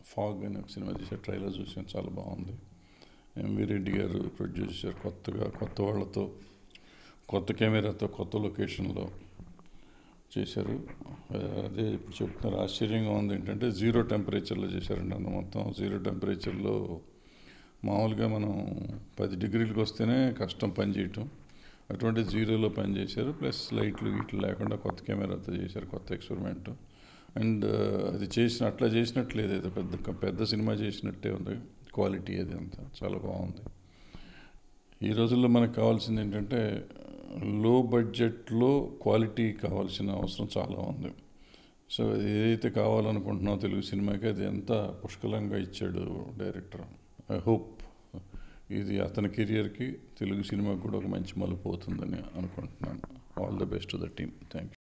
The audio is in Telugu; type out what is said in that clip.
ఫాగ్ అని ఒక సినిమా చేశారు ట్రైలర్ చూసాను చాలా బాగుంది ఎంవి రెడ్డి గారు ప్రొడ్యూస్ చేశారు కొత్తగా కొత్త వాళ్ళతో కొత్త కెమెరాతో కొత్త లొకేషన్లో చేశారు ఆ, అదే ఇప్పుడు చెప్తున్నారు ఆశ్చర్యంగా ఉంది ఏంటంటే జీరో టెంపరేచర్లో చేశారండి అంత మొత్తం జీరో టెంపరేచర్లో మామూలుగా మనం పది డిగ్రీలకు వస్తేనే కష్టం పని చేయటం అటువంటి జీరోలో పని చేశారు ప్లస్ లైట్లు వీట్లు లేకుండా కొత్త కెమెరాతో చేశారు కొత్త ఎక్స్పెరిమెంట్ అండ్ అది చేసిన అట్లా చేసినట్లేదు ఏదో పెద్ద పెద్ద సినిమా చేసినట్టే ఉంది క్వాలిటీ అది అంతా చాలా బాగుంది ఈ రోజుల్లో మనకు కావాల్సింది ఏంటంటే లో బడ్జెట్లో క్వాలిటీ కావాల్సిన అవసరం చాలా ఉంది సో అది ఏదైతే కావాలనుకుంటున్నావు తెలుగు సినిమాకి అది ఎంత పుష్కలంగా ఇచ్చాడు డైరెక్టర్ ఐ హోప్ ఇది అతని కెరియర్కి తెలుగు సినిమాకి కూడా ఒక మంచి మలుపు అవుతుందని అనుకుంటున్నాను all the best to the team thank you